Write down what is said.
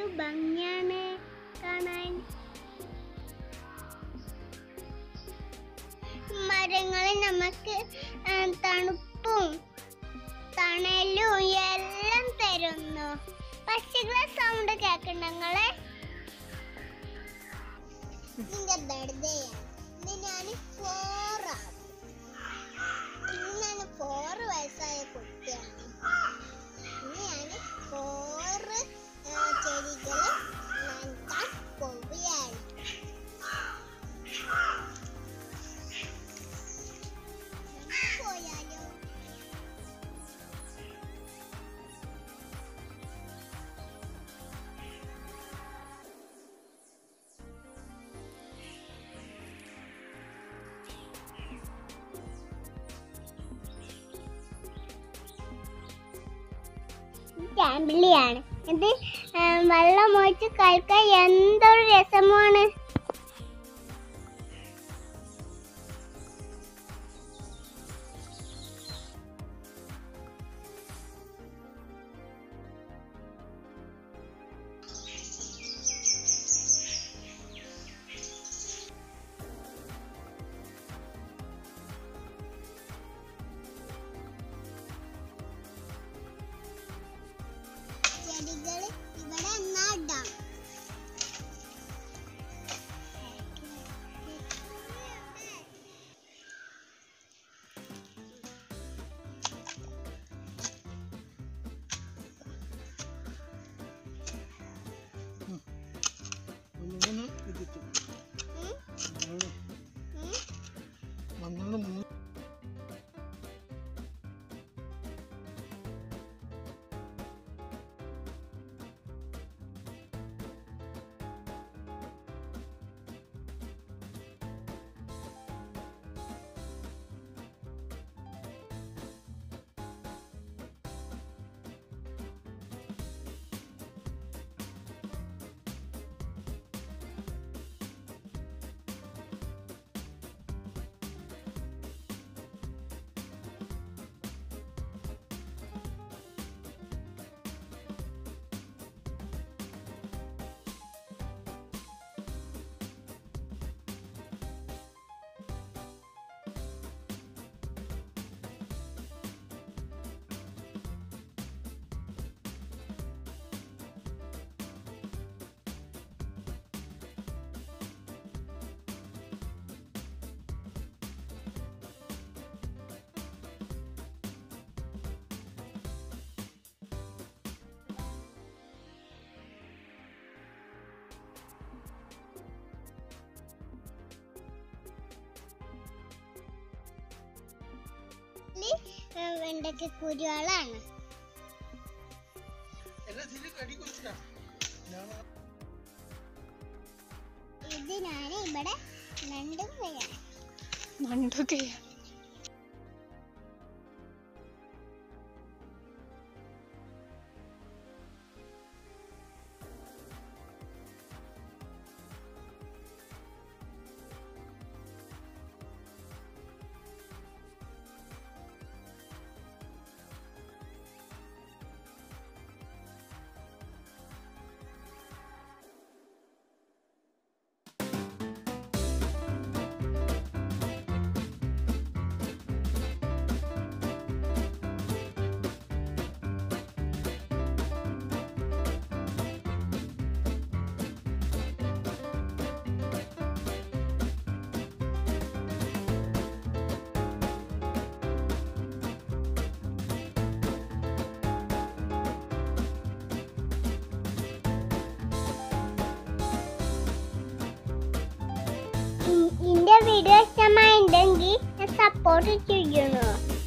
ഭംഗിയാണ് കാണാൻ മരങ്ങളിൽ നമുക്ക് ആ, തണുപ്പും തണലും എല്ലാം തരുന്നു പക്ഷികളെ സൗണ്ട് കേൾക്കണ്ട നിങ്ങളെ നിന്റെ ബർത്ത്ഡേയാണ് ഇന്ന് ഞാൻ ഫോറാണ് ഇന്ന് ഞാൻ ഫോറ് വയസ്സായ കുട്ടിയാണ് ഇന്ന് ഞാൻ ഫോറ് ചെടികൾ നനക്കാൻ പോവുകയാണ് നമുക്ക് പോയാലോ ചാമ്പിളിയാണ് ഇത് ആ, വെള്ളം ഒഴിച്ച് കഴിക്കാൻ എന്തൊരു രസമാണ് ചെടികൾ ഇവിടെ നടാം മൂന്ന് ഇതിട്ടു ഉം, മൂന്ന് ഉം. മണ്ണെണ്ണ മൂന്ന് ഇത്, ആ, വെണ്ടയ്ക്ക കുരുകളാണ് എല്ലാം ഇതിൽ കടി കൊടുത്തിട്ടാ ഞാൻ ഇത് ഞാൻ ഇവിടെ നണ്ടുകയാണ് മണ്ടൊക്കെയാ ഇന്റെ വീഡിയോ ഇഷ്ടമായിട്ടുണ്ടെങ്കിൽ സപ്പോർട്ട് ചെയ്യണോ